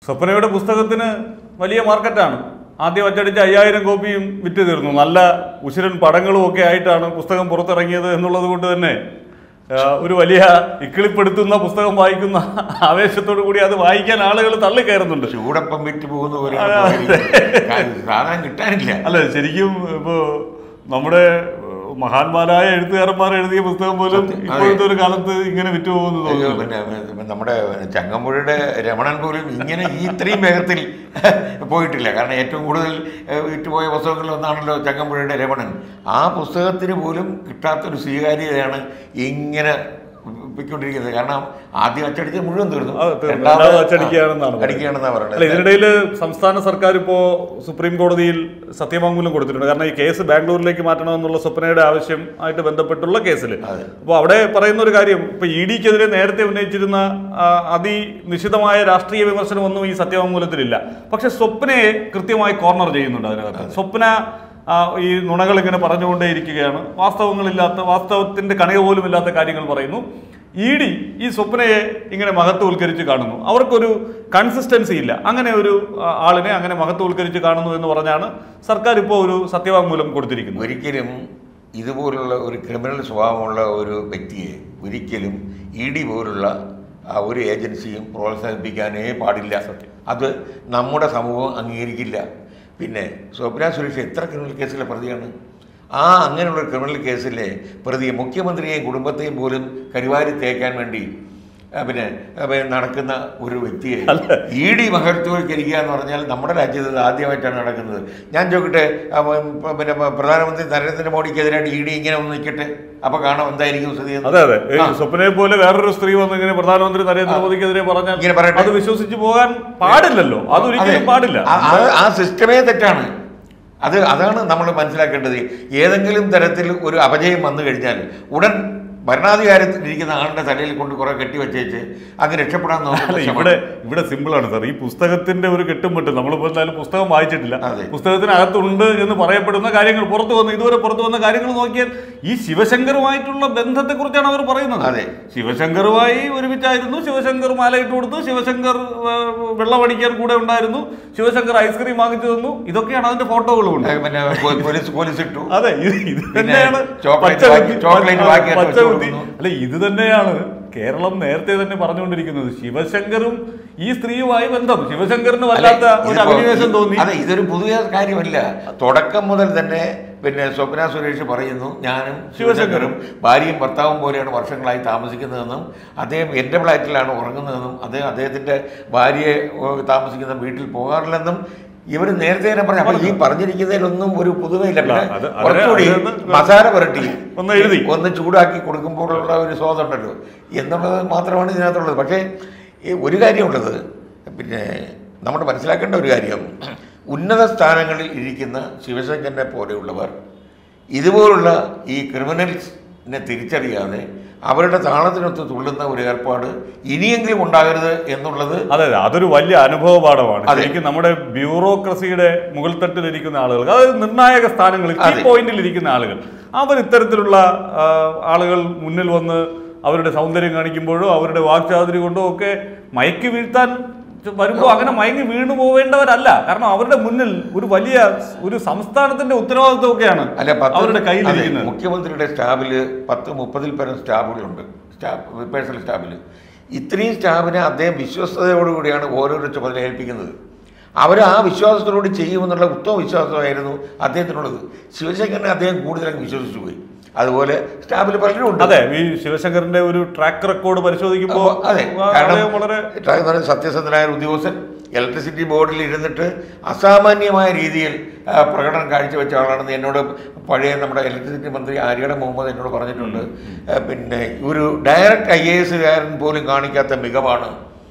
സ്വപ്നയുടെ പുസ്തകത്തിന് വലിയ മാർക്കറ്റാണ് ആദ്യം അച്ചടിച്ച അയ്യായിരം കോപ്പിയും വിറ്റ് തീർന്നു നല്ല ഉശിരൻ പടങ്ങളും ഒക്കെ ആയിട്ടാണ് പുസ്തകം പുറത്തിറങ്ങിയത് എന്നുള്ളത് കൊണ്ട് തന്നെ ആ, ഒരു വലിയ ഇക്കിളിപ്പെടുത്തുന്ന പുസ്തകം വായിക്കുന്ന ആവേശത്തോടു കൂടി അത് വായിക്കാൻ ആളുകൾ തള്ളിക്കയറുന്നുണ്ട് ചൂടപ്പം വിറ്റ് പോകുന്ന പോലെയാണ് പോയിരിക്കുന്നത്. സാധനം കിട്ടാനില്ല അല്ല ശരിക്കും ഇപ്പോ നമ്മുടെ ഏഹ്, മഹാന്മാരായ എഴുത്തുകാരന്മാർ എഴുതിയ പുസ്തകം പോലും സത്യം, അതെ. ഇപ്പോഴത്തെ ഒരു കാലത്ത് ഇങ്ങനെ വിറ്റു പോകുന്നു അയ്യോ, തോന്നുന്നു പിന്നെ പിന്നെ നമ്മുടെ ചങ്ങമ്പുഴയുടെ രമണൻ പോലും ഇങ്ങനെ ഈ ഇത്രയും വേഗത്തിൽ പോയിട്ടില്ല കാരണം ഏറ്റവും കൂടുതൽ ഏഹ്, വിറ്റുപോയ പുസ്തകങ്ങളിൽ ഒന്നാണല്ലോ ചങ്ങമ്പുഴയുടെ രമണൻ ആ പുസ്തകത്തിന് പോലും കിട്ടാത്തൊരു സ്വീകാര്യതയാണ് ഇങ്ങനെ പൊയ്ക്കൊണ്ടിരിക്കുന്നത് കാരണം ആദ്യം അച്ചടിച്ച് മുഴുവൻ തീർന്നു അത് തീർന്നു. രണ്ടാമത് രണ്ടാമത് അച്ചടിക്കുകയാണെന്നാണ് പറയുന്നത്. അടിക്കുകയാണെന്നാണ് അല്ല പറയുന്നത് ഇതിനിടയിൽ സംസ്ഥാന സർക്കാർ ഇപ്പോ സുപ്രീം കോടതിയിൽ സത്യവാങ്മൂലം കൊടുത്തിട്ടുണ്ട് കാരണം ഈ കേസ് ബാംഗ്ലൂരിലേക്ക് മാറ്റണമെന്നുള്ള സ്വപ്നയുടെ ആവശ്യം ആയിട്ട് ബന്ധപ്പെട്ടുള്ള കേസിൽ അതെ. അപ്പോൾ അവിടെ പറയുന്ന ഒരു കാര്യം ഇപ്പൊ ഇ ഡിക്കെതിരെ നേരത്തെ ഉന്നയിച്ചിരുന്ന ആ, അതിനിശിതമായ രാഷ്ട്രീയ വിമർശനമൊന്നും ഈ സത്യവാങ്മൂലത്തിലില്ല പക്ഷെ സ്വപ്നയെ കൃത്യമായി കോർണർ ചെയ്യുന്നുണ്ട് അതിനകത്ത് സ്വപ്ന ആ, ഈ നുണകൾ ഇങ്ങനെ പറഞ്ഞുകൊണ്ടേയിരിക്കുകയാണ് വാസ്തവങ്ങളില്ലാത്ത വാസ്തവത്തിന്റെ കണിക പോലും ഇല്ലാത്ത കാര്യങ്ങൾ പറയുന്നു ഇ ഡി ഈ സ്വപ്നയെ ഇങ്ങനെ മഹത്വവൽക്കരിച്ച് കാണുന്നു അവർക്കൊരു കൺസിസ്റ്റൻസി ഇല്ല അങ്ങനെ ഒരു ആ, ആളിനെ അങ്ങനെ മഹത്വവൽക്കരിച്ച് കാണുന്നു എന്ന് പറഞ്ഞാണ് സർക്കാർ ഇപ്പോൾ ഒരു സത്യവാങ്മൂലം കൊടുത്തിരിക്കുന്നത് ഒരിക്കലും ഇതുപോലുള്ള ഒരു ക്രിമിനൽ സ്വഭാവമുള്ള ഒരു വ്യക്തിയെ ഒരിക്കലും ഇ ഡി പോലുള്ള ആ, ഒരു ഏജൻസിയും പ്രോത്സാഹിപ്പിക്കാനേ പാടില്ല അത് നമ്മുടെ സമൂഹം അംഗീകരിക്കില്ല പിന്നെ സ്വപ്ന സുരേഷ് എത്ര ക്രിമിനൽ കേസിലെ പ്രതിയാണ് ആ അങ്ങനെയുള്ള ഒരു ക്രിമിനൽ കേസിലെ പ്രതിയെ മുഖ്യമന്ത്രിയെയും കുടുംബത്തെയും പോലും കരിവാരി തേക്കാൻ വേണ്ടി ആ, പിന്നെ ആ, പിന്നെ നടക്കുന്ന ഒരു വ്യക്തിയെ ഇ ഡി മഹത്വവൽക്കരിക്കുക എന്ന് പറഞ്ഞാൽ നമ്മുടെ രാജ്യത്ത് ഇത് ആദ്യമായിട്ടാണ് നടക്കുന്നത് ഞാൻ ചോദിക്കട്ടെ ആ, ഉം, പിന്നെ പ്രധാനമന്ത്രി നരേന്ദ്രമോദിക്കെതിരായിട്ട് ഇ ഡി ഇങ്ങനെ ഒന്ന് നിൽക്കട്ടെ അപ്പൊ കാണാം എന്തായിരിക്കും സ്ഥിതി എന്ന്. അതെ അതെ ഈ ആ. സ്വപ്നയെ പോലെ വേറൊരു സ്ത്രീ വന്ന് ഇങ്ങനെ പ്രധാനമന്ത്രി നരേന്ദ്രമോദിക്കെതിരെ പറഞ്ഞാൽ ഇങ്ങനെ പറയട്ടെ. അത് വിശ്വസിച്ച് പോകാൻ പാടില്ലല്ലോ അതൊരിക്കലും അതെ. പാടില്ല ആ- ആ- ആ സിസ്റ്റമേ തെറ്റാണ് അത് അതാണ് നമ്മൾ മനസ്സിലാക്കേണ്ടത് ഏതെങ്കിലും തരത്തിൽ ഒരു അപജയം വന്നു കഴിഞ്ഞാൽ ഉടൻ ഭരണാധികാരത്തിൽ ഇരിക്കുന്ന ആളുടെ തലയിൽ കൊണ്ട് കുറെ കെട്ടിവെച്ചേച്ച് അങ്ങ് രക്ഷപ്പെടാൻ അല്ല നോക്കുന്ന ഇവിടെ ഇവിടെ സിമ്പിൾ ആണ് സാർ ഈ പുസ്തകത്തിന്റെ ഒരു കെട്ടും മറ്റും നമ്മളിപ്പോ എന്തായാലും പുസ്തകം വായിച്ചിട്ടില്ല അതെ. പുസ്തകത്തിനകത്തുണ്ട് എന്ന് പറയപ്പെടുന്ന കാര്യങ്ങൾ പുറത്തു വന്ന് ഇതുവരെ പുറത്തു വന്ന കാര്യങ്ങൾ നോക്കിയാൽ ഈ ശിവശങ്കറുമായിട്ടുള്ള ബന്ധത്തെ കുറിച്ചാണ് അവർ പറയുന്നത് അതെ. ശിവശങ്കറുമായി ഒരുമിച്ചായിരുന്നു ശിവശങ്കർ മാലയിട്ട് കൊടുത്തു ശിവശങ്കർ ഏർ, വെള്ളമടിക്കാൻ കൂടെ ഉണ്ടായിരുന്നു ശിവശങ്കർ ഐസ്ക്രീം വാങ്ങിച്ചു തന്നു ഇതൊക്കെയാണ് അതിന്റെ ഫോട്ടോകളും ഉണ്ട് ഏ, പിന്നെ പോ- പോലീസ് പോലീസ് ഇട്ടു അതെ ഇത് ഇത് പിന്നെ തന്നെയാണ് ചോക്ലേറ്റ് പച്ച ബാക്കി- കുത്തി- ചോക്ലേറ്റ് പച്ച- ബാക്കി പച്ച വെച്ച് കുത്തി. കൊടുക്കുന്നു. അല്ല ഇത് തന്നെയാണ് കേരളം നേരത്തെ തന്നെ പറഞ്ഞുകൊണ്ടിരിക്കുന്നത് ശിവശങ്കറും ഈ സ്ത്രീയുമായി ബന്ധം ശിവശങ്കറിന് വല്ലാത്ത അല്ല, ഒരു ഇതിപ്പോ- അഭിനിവേശം തോന്നി അതെ ഇതൊരു പുതിയ കാര്യമല്ല തുടക്കം മുതൽ തന്നെ പിന്നെ സ്വപ്ന സുരേഷ് പറയുന്നു ഞാനും ശിവശങ്കറും ഭാര്യയും ഭർത്താവും പോലെയാണ് വർഷങ്ങളായി താമസിക്കുന്നതെന്നും അദ്ദേഹം എൻ്റെ ഫ്ലാറ്റിലാണ് ഉറങ്ങുന്നതെന്നും അദ്ദേഹം അദ്ദേഹത്തിൻ്റെ ഭാര്യയെ ഓ, താമസിക്കുന്ന വീട്ടിൽ പോകാറില്ലെന്നും ഇവർ നേരത്തെ തന്നെ പറഞ്ഞു അപ്പൊ ഈ പറഞ്ഞിരിക്കുന്നതിലൊന്നും ഒരു പുതുമയില്ല പിന്നെ അത് അതിനെ- കുറച്ചുകൂടി അതിനൊന്ന് മസാല പുരട്ടി ഒന്ന് എഴുതി. ഒന്ന് ചൂടാക്കി കൊടുക്കുമ്പോഴുള്ള ഒരു സ്വാദുണ്ടല്ലോ എന്നുള്ളത് മാത്രമാണ് ഇതിനകത്തുള്ളത് പക്ഷേ ഈ ഒരു കാര്യമുള്ളത് പിന്നെ നമ്മൾ മനസ്സിലാക്കേണ്ട ഒരു കാര്യം ഉന്നത സ്ഥാനങ്ങളിൽ ഇരിക്കുന്ന ശിവശങ്കരനെ പോലെയുള്ളവർ ഇതുപോലുള്ള ഈ ക്രിമിനൽസിനെ തിരിച്ചറിയാതെ അവരുടെ താളത്തിനൊത്ത് തുള്ളുന്ന ഒരു ഏർപ്പാട് ഇനിയെങ്കിലും ഉണ്ടാകരുത് എന്നുള്ളത് അതെ അതെ അതൊരു വലിയ അനുഭവ പാഠമാണ് അതെ. ശരിക്കും നമ്മുടെ ബ്യൂറോക്രസിയുടെ മുകൾ തട്ടിലിരിക്കുന്ന ആളുകൾ അതായത് നിർണായക സ്ഥാനങ്ങളിൽ കീ അതെ. പോയിന്റിൽ ഇരിക്കുന്ന ആളുകൾ അവർ ഇത്തരത്തിലുള്ള ആ, ആളുകൾ മുന്നിൽ വന്ന് അവരുടെ സൗന്ദര്യം കാണിക്കുമ്പോഴോ അവരുടെ വാക്ചാതുരി കൊണ്ടോ ഒക്കെ മയക്കി വീഴ്ത്താൻ വരുമ്പോൾ അങ്ങനെ മയങ്ങി വീണു പോവേണ്ടവരല്ല കാരണം അവരുടെ മുന്നിൽ ഒരു വലിയ ഒരു സംസ്ഥാനത്തിന്റെ ഉത്തരവാദിത്വമൊക്കെയാണ് അല്ല പത്ത് അവരുടെ അതെ, കയ്യിലിരിക്കുന്നത് മുഖ്യമന്ത്രിയുടെ സ്റ്റാഫിൽ പത്ത് മുപ്പതിൽ പരം സ്റ്റാഫുകളുണ്ട് സ്റ്റാഫ് പേഴ്സണൽ സ്റ്റാഫിൽ ഇത്രയും സ്റ്റാഫിനെ അദ്ദേഹം വിശ്വസ്തയോടുകൂടിയാണ് ഓരോരോ ചുമതല ഏൽപ്പിക്കുന്നത് അവർ ആ വിശ്വാസത്തോടുകൂടി ചെയ്യുമെന്നുള്ള ഉത്തമ വിശ്വാസമായിരുന്നു അദ്ദേഹത്തിനുള്ളത് ശിവശങ്കരനെ അദ്ദേഹം കൂടുതലങ്ങ് വിശ്വസിച്ചു പോയി അതുപോലെ സ്റ്റാഫിൽ പലരും ഉണ്ട് അതെ ഈ ശിവശങ്കറിന്റെ ഒരു ട്രാക്ക് റെക്കോർഡ് പരിശോധിക്കുമ്പോൾ അപ്പൊ അതെ ആ, കാരണം അദ്ദേഹം വളരെ എന്ന് പറഞ്ഞാൽ സത്യസന്ധനായ ഒരു ഉദ്യോഗസ്ഥൻ ഇലക്ട്രിസിറ്റി ബോർഡിൽ ഇരുന്നിട്ട് അസാമാന്യമായ രീതിയിൽ ആ, പ്രകടനം കാഴ്ചവെച്ച ആളാണെന്ന് എന്നോട് പഴയ നമ്മുടെ ഇലക്ട്രിസിറ്റി മന്ത്രി ആര്യയുടെ മുഹമ്മദ് എന്നോട് പറഞ്ഞിട്ടുണ്ട് ആ, പിന്നെ ഒരു ഡയറക്റ്റ് ഐ എ എസുകാരൻ പോലും കാണിക്കാത്ത മികവാണ്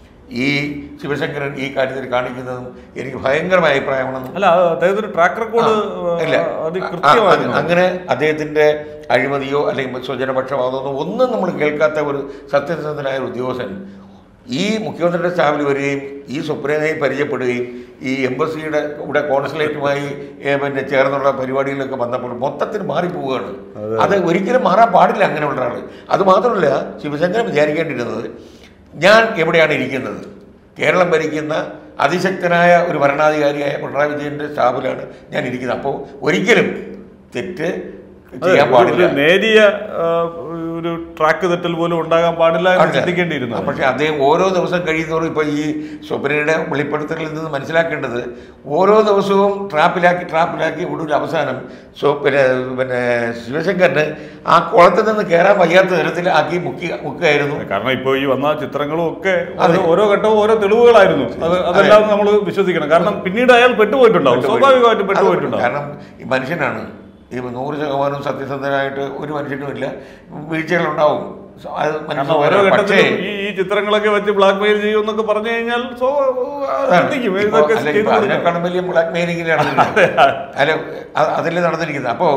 ഈ ശിവശങ്കരൻ ഈ കാര്യത്തിൽ കാണിക്കുന്നതും എനിക്ക് ഭയങ്കരമായ അഭിപ്രായമാണെന്ന് അല്ല അത് അദ്ദേഹത്തിന്റെ ട്രാക്ക് റെക്കോർഡ് ഇല്ല അത് ആ, കൃത്യമായിരുന്നു ആ, അങ്ങനെ അദ്ദേഹത്തിന്റെ അഴിമതിയോ അല്ലെങ്കിൽ സ്വജനപക്ഷപാതമോ ഒന്നും നമ്മൾ കേൾക്കാത്ത ഒരു സത്യസന്ധനായ ഒരു ഉദ്യോഗസ്ഥൻ ഈ മുഖ്യമന്ത്രിയുടെ സ്റ്റാഫിൽ വരികയും ഈ സുപ്രീനെ പരിചയപ്പെടുകയും ഈ എംബസിയുടെ ഇവിടെ കോൺസുലേറ്റുമായി ഏ, പിന്നെ ചേർന്നുള്ള പരിപാടികളിലൊക്കെ വന്നപ്പോൾ മൊത്തത്തിൽ മാറിപ്പോവുകയാണ് അത് ഒരിക്കലും മാറാൻ പാടില്ല അങ്ങനെയുള്ള ആൾ അത് മാത്രമല്ല ശിവശങ്കരൻ വിചാരിക്കേണ്ടിയിരുന്നത് ഞാൻ എവിടെയാണ് ഇരിക്കുന്നത് കേരളം ഭരിക്കുന്ന അതിശക്തനായ ഒരു ഭരണാധികാരിയായ പിണറായി വിജയന്റെ സ്റ്റാഫിലാണ് ഞാൻ ഇരിക്കുന്നത് അപ്പോൾ ഒരിക്കലും തെറ്റ് ചെയ്യാൻ പാടില്ല ഒരു നേരിയ ആ, ഒരു ട്രാക്ക് തെറ്റൽ പോലും ഉണ്ടാകാൻ പാടില്ല എന്ന് ചിന്തിക്കേണ്ടിയിരുന്നു പക്ഷെ അദ്ദേഹം ഓരോ ദിവസം കഴിയുന്നതോറും ഇപ്പോൾ ഈ സ്വപ്നയുടെ വെളിപ്പെടുത്തലിൽ നിന്ന് മനസ്സിലാക്കേണ്ടത് ഓരോ ദിവസവും ട്രാപ്പിലാക്കി ട്രാപ്പിലാക്കി ഒടുവിൽ അവസാനം സ്വ പിന്നെ പിന്നെ ശിവശങ്കറിന് ആ കുളത്തിൽ നിന്ന് കയറാൻ വയ്യാത്ത തരത്തിൽ ആക്കി മുക്കി മുക്കുകയായിരുന്നു കാരണം ഇപ്പൊ ഈ വന്ന ചിത്രങ്ങളും ഒക്കെ ഓരോ- ഓരോ ഘട്ടവും ഓരോ തെളിവുകളായിരുന്നു അത് അതെല്ലാം നമ്മൾ വിശ്വസിക്കണം കാരണം പിന്നീട് അയാൾ പെട്ടുപോയിട്ടുണ്ടാവും സ്വാഭാവികമായിട്ടും പെട്ടുപോയിട്ടുണ്ടാവും കാരണം ഈ മനുഷ്യനാണ് ഈ നൂറ് ശതമാനം സത്യസന്ധനായിട്ട് ഒരു മനുഷ്യനും ഇല്ല വീഴ്ചകളുണ്ടാവും അത് കാരണം ഓരോ മനസ്സിലാവും. പക്ഷേ ഘട്ടത്തിലും ഈ ഈ ചിത്രങ്ങളൊക്കെ വെച്ച് ബ്ലാക്ക് മെയിൽ ചെയ്യും എന്നൊക്കെ പറഞ്ഞു കഴിഞ്ഞാൽ സ്വ- ശ്രദ്ധിക്കും ഇപ്പോ ഇതൊക്കെ അല്ല, ചെയ്തു ഇപ്പോ കൊടുക്കണം. അതിനേക്കാളും വലിയ ബ്ലാക്ക് മെയിലിംഗിലാണ് അല്ല അ- അതല്ലേ നടന്നിരിക്കുന്നത് അപ്പോൾ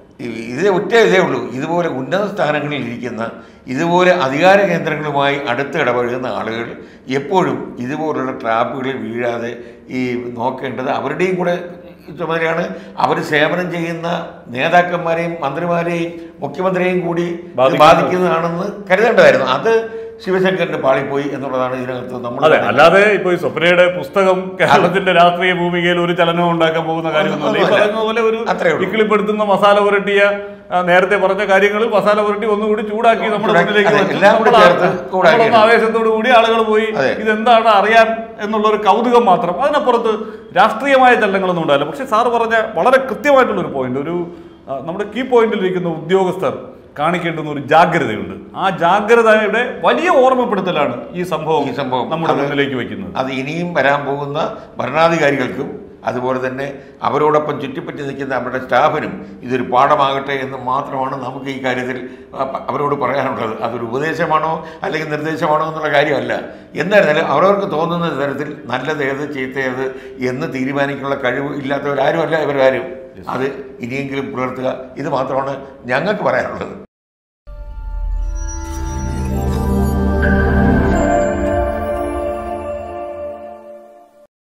ഇതേ ഒറ്റ ഇതേ ഉള്ളൂ ഇതുപോലെ ഉന്നത സ്ഥാനങ്ങളിൽ ഇരിക്കുന്ന ഇതുപോലെ അധികാര കേന്ദ്രങ്ങളുമായി അടുത്ത് ഇടപഴകുന്ന ആളുകൾ എപ്പോഴും ഇതുപോലുള്ള ട്രാപ്പുകളിൽ വീഴാതെ ഈ നോക്കേണ്ടത് അവരുടെയും കൂടെ ചുമതലയാണ് അവർ സേവനം ചെയ്യുന്ന നേതാക്കന്മാരെയും മന്ത്രിമാരെയും മുഖ്യമന്ത്രിയെയും കൂടി ഇത് ബാധിക്കുന്നത്. ബാധിക്കുന്നതാണെന്ന് കരുതേണ്ടതായിരുന്നു അത് ശിവശങ്കറിന്റെ പാളിപ്പോയി എന്നുള്ളതാണ് ഇതിനകത്ത് നമ്മൾ അതെ അല്ലാതെ ഇപ്പൊ ഈ സ്വപ്നയുടെ പുസ്തകം കേരളത്തിന്റെ രാഷ്ട്രീയ ഭൂമികയിൽ ഒരു ചലനവും ഉണ്ടാക്കാൻ പോകുന്ന കാര്യമൊന്നുമില്ല ഈ ഒന്നുമില്ല. പറയുന്ന പോലെ ഒരു അത്രേ ഉള്ളൂ. ഇക്കിളിപ്പെടുത്തുന്ന മസാല പുരട്ടിയ ആ, നേരത്തെ പറഞ്ഞ കാര്യങ്ങളിൽ മസാല പുരട്ടി ഒന്നുകൂടി ചൂടാക്കി നമ്മുടെ ചൂടാക്കി, മുന്നിലേക്ക് അതെ, വെച്ച് എല്ലാം കൂടി നമ്മൾ ആ- ചേർത്ത് ചൂടാക്കി നമ്മളൊന്ന് ആവേശത്തോടു കൂടി ആളുകൾ പോയി അതെ. ഇതെന്താണ് അറിയാൻ എന്നുള്ള ഒരു കൗതുകം മാത്രം അതിനപ്പുറത്ത് രാഷ്ട്രീയമായ ചലനങ്ങളൊന്നും ഉണ്ടാവില്ല പക്ഷെ സാറ് പറഞ്ഞ വളരെ കൃത്യമായിട്ടുള്ള ഒരു പോയിന്റ് ഒരു ആ, നമ്മുടെ കീ പോയിന്റിൽ ഇരിക്കുന്ന ഉദ്യോഗസ്ഥർ കാണിക്കേണ്ടുന്ന ഒരു ജാഗ്രതയുണ്ട് ആ ജാഗ്രതയുടെ വലിയ ഓർമ്മപ്പെടുത്തലാണ് ഈ സംഭവം ഈ സംഭവം നമ്മുടെ അത് മുന്നിലേക്ക് വെക്കുന്നത് അത് ഇനിയും വരാൻ പോകുന്ന ഭരണാധികാരികൾക്കും അതുപോലെ തന്നെ അവരോടൊപ്പം ചുറ്റിപ്പറ്റി നിൽക്കുന്ന അവരുടെ സ്റ്റാഫിനും ഇതൊരു പാഠമാകട്ടെ എന്ന് മാത്രമാണ് നമുക്ക് ഈ കാര്യത്തിൽ അ- അവരോട് പറയാനുള്ളത് അതൊരു ഉപദേശമാണോ അല്ലെങ്കിൽ നിർദ്ദേശമാണോ എന്നുള്ള കാര്യമല്ല എന്നായിരുന്നാലും അവരവർക്ക് തോന്നുന്ന തരത്തിൽ നല്ലത് ഏത് ചീത്തയേത് എന്ന് തീരുമാനിക്കാനുള്ള കഴിവ് ഇല്ലാത്തവരാരുമല്ല ഇവരാരും അത് ഇനിയെങ്കിലും പുലർത്തുക ഇത് മാത്രമാണ് ഞങ്ങൾക്ക് പറയാനുള്ളത്